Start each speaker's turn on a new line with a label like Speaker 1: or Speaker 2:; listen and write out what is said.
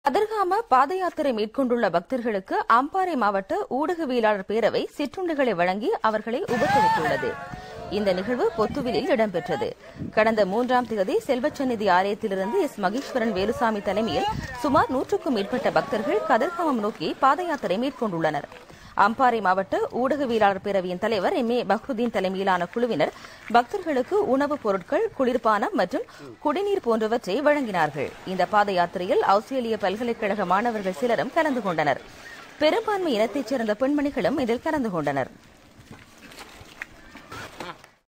Speaker 1: கதிர்காம பாத யாத்திரை மேற்கொண்டுள்ள பக்தர்களுக்கு அம்பாறை மாவட்ட ஊடகவியலாளர் பேரவை சிற்றுண்டிகளை வழங்கி அவர்களை உபசரித்துள்ளது இந்த நிகழ்வு பொத்துவிலில் இடம்பெற்றது கடந்த மூன்றாம் தேதி செல்வச்சந்நிதி ஆலயத்திலிருந்து எஸ் மகேஸ்வரன் வேலுசாமி தலைமையில் சுமார் நூற்றுக்கும் மேற்பட்ட பக்தர்கள் கதிர்காமம் நோக்கி பாத யாத்திரை மேற்கொண்டுள்ளனர் அம்பாறை மாவட்ட ஊடகவியலாளர் பேரவையின் தலைவர் எம் ஏ பக்ருதீன் தலைமையிலான குழுவினர் பக்தர்களுக்கு உணவுப் பொருட்கள் குளிர்பானம் மற்றும் குடிநீர் போன்றவற்றை வழங்கினார்கள் இந்த பாத யாத்திரையில் ஆஸ்திரேலிய பல்கலைக்கழக மாணவர்கள் சிலரும் கலந்து கொண்டனர் பெரும்பான்மை இனத்தைச் சேர்ந்த பெண்மணிகளும் இதில் கலந்து கொண்டனர்